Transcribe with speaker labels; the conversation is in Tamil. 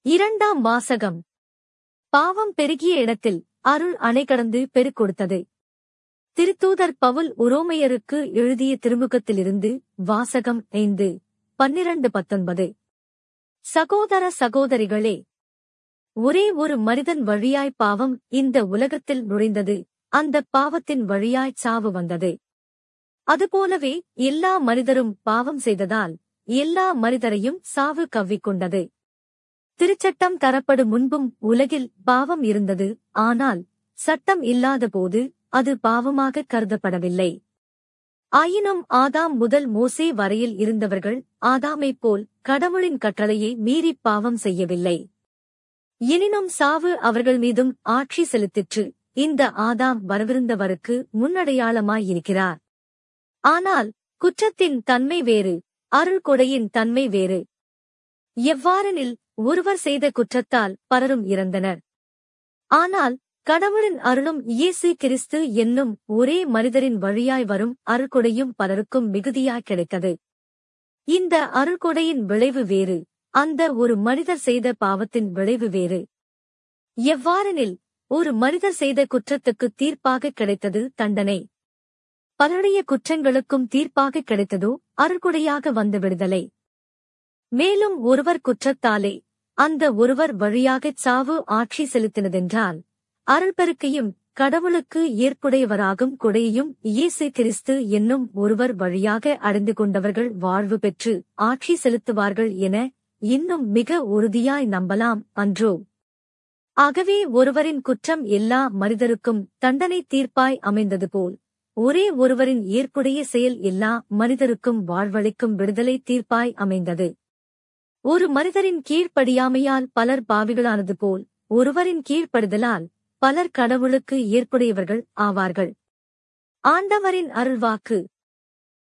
Speaker 1: இரண்டாம் வாசகம் பாவம் பெருகிய இடத்தில் அருள் அணை கடந்து பெருக்கொடுத்தது திருத்தூதர் பவுல் உரோமையருக்கு எழுதிய திருமுகத்திலிருந்து வாசகம் ஐந்து பன்னிரண்டு பத்தொன்பது சகோதர சகோதரிகளே ஒரே ஒரு மனிதன் வழியாய் பாவம் இந்த உலகத்தில் நுழைந்தது அந்த பாவத்தின் வழியாய் சாவு வந்தது அதுபோலவே எல்லா மனிதரும் பாவம் செய்ததால் எல்லா மனிதரையும் சாவு கவ்விக்கொண்டது திருச்சட்டம் தரப்படும் முன்பும் உலகில் பாவம் இருந்தது ஆனால் சட்டம் இல்லாதபோது அது பாவமாக கருதப்படவில்லை ஆயினும் ஆதாம் முதல் மோசே வரையில் இருந்தவர்கள் ஆதாமைப் போல் கடவுளின் கட்டளையை மீறி பாவம் செய்யவில்லை எனினும் சாவு அவர்கள் மீதும் ஆட்சி செலுத்திற்று இந்த ஆதாம் வரவிருந்தவருக்கு முன்னடையாளமாயிருக்கிறார் ஆனால் குற்றத்தின் தன்மை வேறு அருள் கொடையின் தன்மை வேறு எவ்வாறெனில் ஒருவர் செய்த குற்றத்தால் பலரும் இறந்தனர் ஆனால் கடவுளின் அருளும் இயேசு கிறிஸ்து என்னும் ஒரே மனிதரின் வழியாய் வரும் அருள்கொடையும் பலருக்கும் மிகுதியாய் கிடைத்தது இந்த அருள்கொடையின் விளைவு வேறு அந்த ஒரு மனிதர் செய்த பாவத்தின் விளைவு வேறு எவ்வாறெனில் ஒரு மனிதர் செய்த குற்றத்துக்கு தீர்ப்பாக கிடைத்தது தண்டனை பலருடைய குற்றங்களுக்கும் தீர்ப்பாக கிடைத்ததோ அருள்கொடையாக வந்த விடுதலை மேலும் ஒருவர் குற்றத்தாலே அந்த ஒருவர் வழியாகச் சாவு ஆட்சி செலுத்தினதென்றால் அருள்பெருக்கையும் கடவுளுக்கு ஏற்புடையவராகும் கொடையையும் இயேசு கிறிஸ்து என்னும் ஒருவர் வழியாக அடைந்து கொண்டவர்கள் வாழ்வு பெற்று ஆட்சி செலுத்துவார்கள் என இன்னும் மிக உறுதியாய் நம்பலாம் அன்றோ ஆகவே ஒருவரின் குற்றம் எல்லா மனிதருக்கும் தண்டனை தீர்ப்பாய் அமைந்தது போல் ஒரே ஒருவரின் ஏற்புடைய செயல் எல்லா மனிதருக்கும் வாழ்வளிக்கும் விடுதலை தீர்ப்பாய் அமைந்தது ஒரு மனிதரின் கீழ்ப்படியாமையால் பலர் பாவிகளானது போல் ஒருவரின் கீழ்ப்படுதலால் பலர் கடவுளுக்கு ஏற்புடையவர்கள் ஆவார்கள் ஆண்டவரின் அருள்வாக்கு